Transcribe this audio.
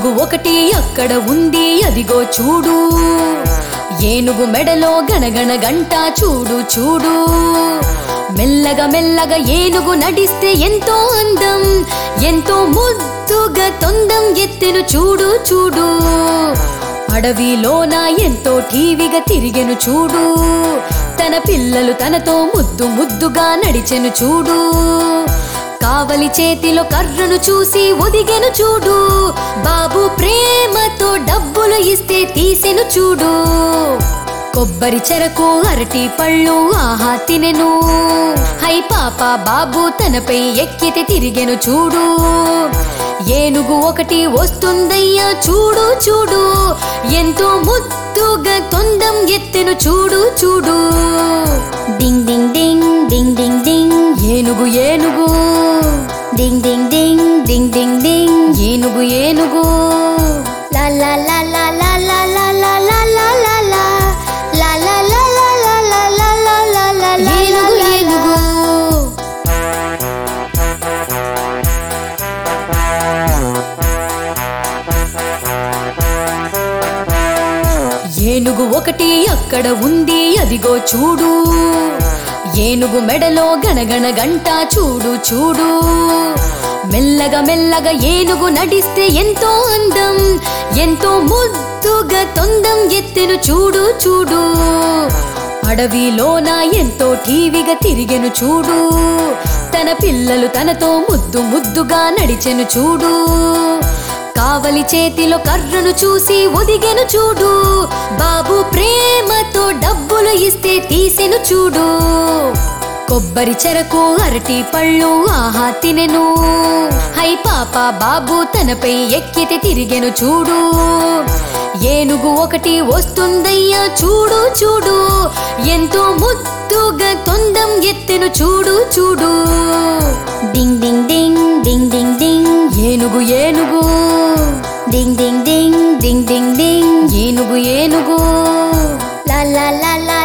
ఏనుగు ఒకటి అక్కడ ఉంది అదిగో చూడు ఏనుగు మెడలో గణగణ గంట చూడు చూడు మెల్లగా మెల్లగా ఏనుగు నడిస్తే ఎంతో అందం ఎంతో ముద్దుగా తొందం ఎత్తెను చూడు చూడు అడవిలోన ఎంతో టీవీగా తిరిగెను చూడు తన పిల్లలు తనతో ముద్దు ముద్దుగా నడిచెను చూడు కావలి చేతిలో కర్రను చూసి ఒదిగెను చూడు బాబు ప్రేమతో డబ్బులు ఇస్తే తీసెను చూడు కొబ్బరి చెరకు అరటి పళ్ళు ఆహా తినెను హై పాప బాబు తనపై ఎక్కితే తిరిగెను చూడు ఏనుగు ఒకటి వస్తుందయ్యా చూడు చూడు ఎంతో ముద్దుగా తొందం ఎత్తెను చూడు చూడు డింగ్ డింగ్ డింగ్ డింగ్ డింగ్ డింగ్ ఏనుగు ఏనుగు డింగ్ డింగ్ డింగ్ డింగ్ డింగ్ డింగ్ ఏనుగు ఏనుగు లా లా లా లా లా లా లా లా లా లా లా లా. లా లా లా లా లా లా లా లా లా లా లా ఏనుగు లా లా. ఏనుగు ఏనుగు ఒకటి అక్కడ ఉంది అదిగో చూడు ఏనుగు మెడలో గణగణ గంట చూడు చూడు మెల్లగా మెల్లగా ఏనుగు నడిస్తే ఎంతో అందం ఎంతో ముద్దుగా తొందం ఎత్తెను చూడు చూడు అడవిలోన ఎంతో టీవీగా తిరిగెను చూడు తన పిల్లలు తనతో ముద్దు ముద్దుగా నడిచెను చూడు కావలి చేతిలో కర్రను చూసి ఒదిగెను చూడు బాబు ప్రేమతో డబ్బులు ఇస్తే తీసెను చూడు కొబ్బరి చెరకు అరటి పళ్ళు ఆహా తినెను హై పాప బాబు తనపై ఎక్కితే తిరిగెను చూడు ఏనుగు ఒకటి వస్తుందయ్యా చూడు చూడు ఎంతో ముద్దుగా తొందం ఎత్తెను చూడు చూడు డింగ్ డింగ్ డింగ్ డింగ్ డింగ్ డింగ్ ఏనుగు ఏనుగు డింగ్ డింగ్ డింగ్ డింగ్ డింగ్ డింగ్ ఏనుగు ఏనుగు లా లా లా లా